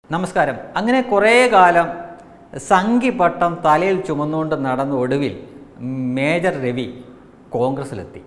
നമസ്കാരം അങ്ങനെ കുറേ കാലം സംഘിപ്പട്ടം തലയിൽ ചുമന്നുകൊണ്ട് നടന്ന ഒടുവിൽ മേജർ രവി കോൺഗ്രസ്സിലെത്തി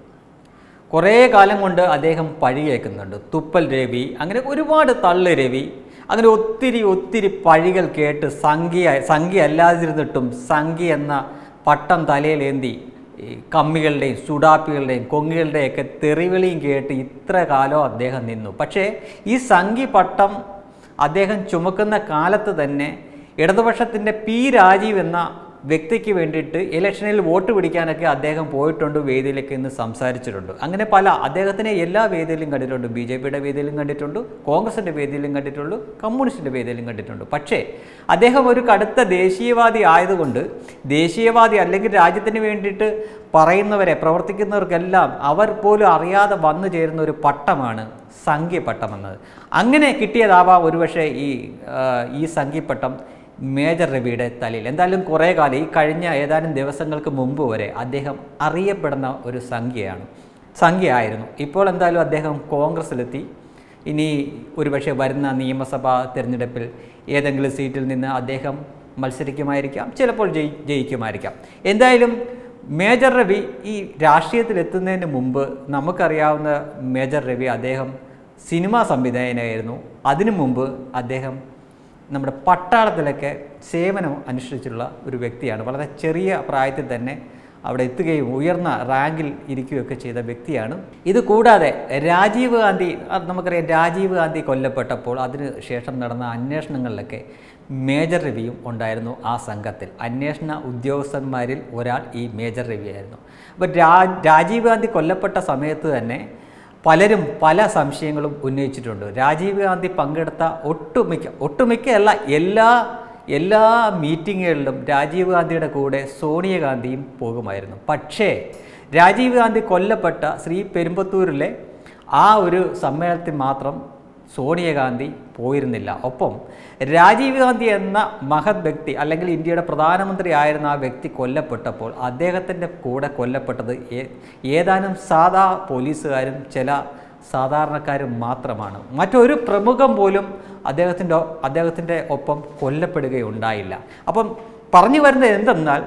കുറേ കാലം കൊണ്ട് അദ്ദേഹം പഴി കേൾക്കുന്നുണ്ട് തുപ്പൽ രവി അങ്ങനെ ഒരുപാട് തള്ള് രവി അങ്ങനെ ഒത്തിരി ഒത്തിരി പഴികൾ കേട്ട് സംഖ്യ സംഖ്യ അല്ലാതിരുന്നിട്ടും സംഖ്യ എന്ന പട്ടം തലയിലേന്തി ഈ കമ്മികളുടെയും സുഡാപ്പികളുടെയും കൊങ്ങികളുടെയൊക്കെ തെറിവിളിയും കേട്ട് ഇത്ര കാലം അദ്ദേഹം നിന്നു പക്ഷേ ഈ സംഖ്യ പട്ടം അദ്ദേഹം ചുമക്കുന്ന കാലത്ത് തന്നെ ഇടതുപക്ഷത്തിൻ്റെ പി രാജീവ് എന്ന വ്യക്തിക്ക് വേണ്ടിയിട്ട് ഇലക്ഷനിൽ വോട്ട് പിടിക്കാനൊക്കെ അദ്ദേഹം പോയിട്ടുണ്ട് വേദിയിലേക്ക് ഇന്ന് സംസാരിച്ചിട്ടുണ്ട് അങ്ങനെ പല അദ്ദേഹത്തിനെ എല്ലാ വേദിയിലും കണ്ടിട്ടുണ്ട് ബി ജെ പിയുടെ വേദിയിലും കണ്ടിട്ടുണ്ട് കോൺഗ്രസിൻ്റെ വേദിയിലും കണ്ടിട്ടുള്ളൂ കമ്മ്യൂണിസ്റ്റിൻ്റെ വേദിയിലും കണ്ടിട്ടുണ്ട് പക്ഷേ അദ്ദേഹം ഒരു കടുത്ത ദേശീയവാദി ആയതുകൊണ്ട് ദേശീയവാദി അല്ലെങ്കിൽ രാജ്യത്തിന് വേണ്ടിയിട്ട് പറയുന്നവരെ പ്രവർത്തിക്കുന്നവർക്കെല്ലാം അവർ പോലും അറിയാതെ വന്നു ചേരുന്ന ഒരു പട്ടമാണ് സംഖ്യപ്പട്ടം എന്നത് അങ്ങനെ കിട്ടിയതാവാം ഒരുപക്ഷെ ഈ ആ, ഈ സംഖ്യപ്പട്ടം മേജർ രവിയുടെ തലയിൽ എന്തായാലും കുറേ കാലം ഈ കഴിഞ്ഞ ഏതാനും ദിവസങ്ങൾക്ക് മുമ്പ് വരെ അദ്ദേഹം അറിയപ്പെടുന്ന ഒരു സംഖ്യയാണ് സംഖ്യയായിരുന്നു ഇപ്പോൾ എന്തായാലും അദ്ദേഹം കോൺഗ്രസ്സിലെത്തി ഇനി ഒരുപക്ഷെ വരുന്ന നിയമസഭാ തിരഞ്ഞെടുപ്പിൽ ഏതെങ്കിലും സീറ്റിൽ നിന്ന് അദ്ദേഹം മത്സരിക്കുമായിരിക്കാം ചിലപ്പോൾ ജയി ജയിക്കുമായിരിക്കാം എന്തായാലും മേജർ രവി ഈ രാഷ്ട്രീയത്തിൽ എത്തുന്നതിന് മുമ്പ് നമുക്കറിയാവുന്ന മേജർ രവി അദ്ദേഹം സിനിമാ സംവിധായകനായിരുന്നു അതിനു മുമ്പ് അദ്ദേഹം നമ്മുടെ പട്ടാളത്തിലൊക്കെ സേവനം അനുഷ്ഠിച്ചിട്ടുള്ള ഒരു വ്യക്തിയാണ് വളരെ ചെറിയ പ്രായത്തിൽ തന്നെ അവിടെ എത്തുകയും ഉയർന്ന റാങ്കിൽ ഇരിക്കുകയൊക്കെ ചെയ്ത വ്യക്തിയാണ് ഇത് കൂടാതെ രാജീവ് ഗാന്ധി അത് നമുക്കറിയാം രാജീവ് ഗാന്ധി കൊല്ലപ്പെട്ടപ്പോൾ അതിന് ശേഷം നടന്ന അന്വേഷണങ്ങളിലൊക്കെ മേജർ രവിയും ഉണ്ടായിരുന്നു ആ സംഘത്തിൽ അന്വേഷണ ഉദ്യോഗസ്ഥന്മാരിൽ ഒരാൾ ഈ മേജർ രവിയായിരുന്നു അപ്പോൾ രാ രാജീവ് ഗാന്ധി കൊല്ലപ്പെട്ട സമയത്ത് തന്നെ പലരും പല സംശയങ്ങളും ഉന്നയിച്ചിട്ടുണ്ട് രാജീവ് ഗാന്ധി പങ്കെടുത്ത ഒട്ടുമിക്ക ഒട്ടുമിക്കയല്ല എല്ലാ എല്ലാ മീറ്റിങ്ങുകളിലും രാജീവ് ഗാന്ധിയുടെ കൂടെ സോണിയാഗാന്ധിയും പോകുമായിരുന്നു പക്ഷേ രാജീവ് ഗാന്ധി കൊല്ലപ്പെട്ട ശ്രീ പെരുമ്പത്തൂരിലെ ആ ഒരു സമ്മേളനത്തിൽ മാത്രം സോണിയാഗാന്ധി പോയിരുന്നില്ല ഒപ്പം രാജീവ് ഗാന്ധി എന്ന മഹത് വ്യക്തി അല്ലെങ്കിൽ ഇന്ത്യയുടെ പ്രധാനമന്ത്രി ആയിരുന്ന ആ വ്യക്തി കൊല്ലപ്പെട്ടപ്പോൾ അദ്ദേഹത്തിൻ്റെ കൂടെ കൊല്ലപ്പെട്ടത് ഏ- ഏതാനും സാധാ പോലീസുകാരും ചില സാധാരണക്കാരും മാത്രമാണ് മറ്റൊരു പ്രമുഖം പോലും അദ്ദേഹത്തിൻ്റെ അദ്ദേഹത്തിൻ്റെ ഒപ്പം കൊല്ലപ്പെടുകയുണ്ടായില്ല അപ്പം പറഞ്ഞു വരുന്നത് എന്തെന്നാൽ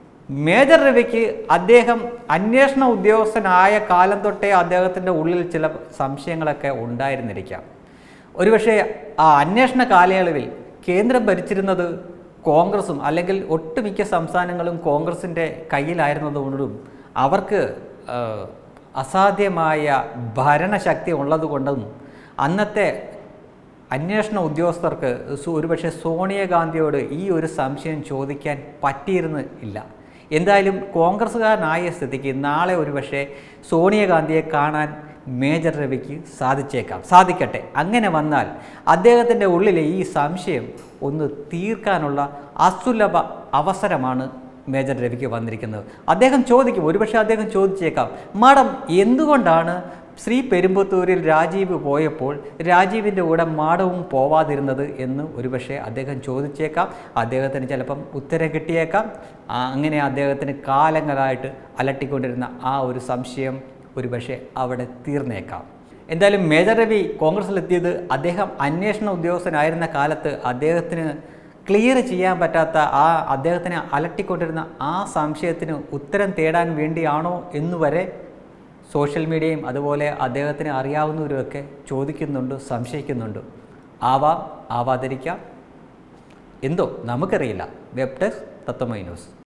മേജർ രവിക്ക് അദ്ദേഹം അന്വേഷണ ഉദ്യോഗസ്ഥനായ കാലം തൊട്ടേ അദ്ദേഹത്തിൻ്റെ ഉള്ളിൽ ചില സംശയങ്ങളൊക്കെ ഉണ്ടായിരുന്നിരിക്കാം ഒരുപക്ഷെ ആ അന്വേഷണ കാലയളവിൽ കേന്ദ്രം ഭരിച്ചിരുന്നത് കോൺഗ്രസും അല്ലെങ്കിൽ ഒട്ടുമിക്ക സംസ്ഥാനങ്ങളും കോൺഗ്രസിൻ്റെ കയ്യിലായിരുന്നതുകൊണ്ടും അവർക്ക് ആ, അസാധ്യമായ ഭരണശക്തി ഉള്ളതുകൊണ്ടും അന്നത്തെ അന്വേഷണ ഉദ്യോഗസ്ഥർക്ക് സു- ഒരുപക്ഷെ സോണിയാഗാന്ധിയോട് ഈ ഒരു സംശയം ചോദിക്കാൻ പറ്റിയിരുന്ന് ഇല്ല എന്തായാലും കോൺഗ്രസ്സുകാരനായ സ്ഥിതിക്ക് നാളെ ഒരുപക്ഷെ സോണിയാഗാന്ധിയെ കാണാൻ മേജർ രവിക്ക് സാധിച്ചേക്കാം സാധിക്കട്ടെ അങ്ങനെ വന്നാൽ അദ്ദേഹത്തിൻ്റെ ഉള്ളിലെ ഈ സംശയം ഒന്ന് തീർക്കാനുള്ള അസുലഭ അവസരമാണ് മേജർ രവിക്ക് വന്നിരിക്കുന്നത് അദ്ദേഹം ചോദിക്കും ഒരുപക്ഷെ അദ്ദേഹം ചോദിച്ചേക്കാം മാഡം എന്തുകൊണ്ടാണ് ശ്രീ പെരുമ്പത്തൂരിൽ രാജീവ് പോയപ്പോൾ രാജീവിൻ്റെ കൂടെ മാടവും പോവാതിരുന്നത് എന്ന് ഒരുപക്ഷെ അദ്ദേഹം ചോദിച്ചേക്കാം അദ്ദേഹത്തിന് ചിലപ്പം ഉത്തരം കിട്ടിയേക്കാം ആ, അങ്ങനെ അദ്ദേഹത്തിന് കാലങ്ങളായിട്ട് അലട്ടിക്കൊണ്ടിരുന്ന ആ ഒരു സംശയം ഒരുപക്ഷെ അവിടെ തീർന്നേക്കാം എന്തായാലും മേജർ രവി കോൺഗ്രസ്സിലെത്തിയത് അദ്ദേഹം അന്വേഷണ ഉദ്യോഗസ്ഥനായിരുന്ന കാലത്ത് അദ്ദേഹത്തിന് ക്ലിയർ ചെയ്യാൻ പറ്റാത്ത ആ അദ്ദേഹത്തിനെ അലട്ടിക്കൊണ്ടിരുന്ന ആ സംശയത്തിന് ഉത്തരം തേടാൻ വേണ്ടിയാണോ എന്നുവരെ സോഷ്യൽ മീഡിയയും അതുപോലെ അദ്ദേഹത്തിന് അറിയാവുന്നവരുമൊക്കെ ചോദിക്കുന്നുണ്ട് സംശയിക്കുന്നുണ്ട് ആവാം ആവാതിരിക്കാം എന്തോ നമുക്കറിയില്ല വെബ് ഡെസ്ക് തത്വമൈ ന്യൂസ്